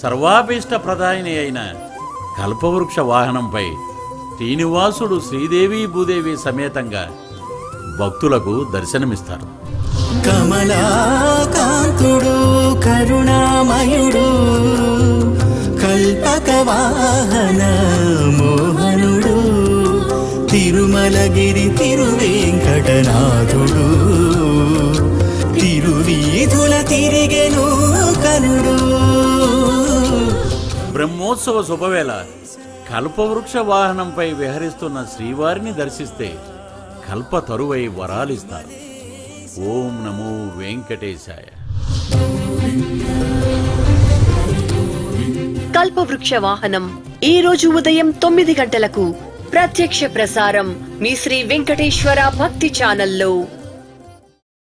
సర్వాభీష్ట ప్రదాయిని అయిన కల్పవృక్ష వాహనంపై శ్రీనివాసుడు శ్రీదేవి భూదేవి సమేతంగా భక్తులకు దర్శనమిస్తారు కమలాకాంతుడు కరుణామయుడు కల్పక వాహన మోహనుడు తిరుమలగిరి తిరువేంకటనాథుడు తిరువీధుల తిరిగెను కనుడు బ్రహ్మోత్సవ శుభవేళ కల్పవృక్ష వాహనంపై విహరిస్తున్న శ్రీవారిని దర్శిస్తే కల్ప తరువై వరాలిస్తారు ఓం నమో వెంకటేశాయ కల్పవృక్ష వాహనం ఈ రోజు ఉదయం తొమ్మిది గంటలకు ప్రత్యక్ష ప్రసారం మీ శ్రీ వెంకటేశ్వర భక్తి ఛానల్లో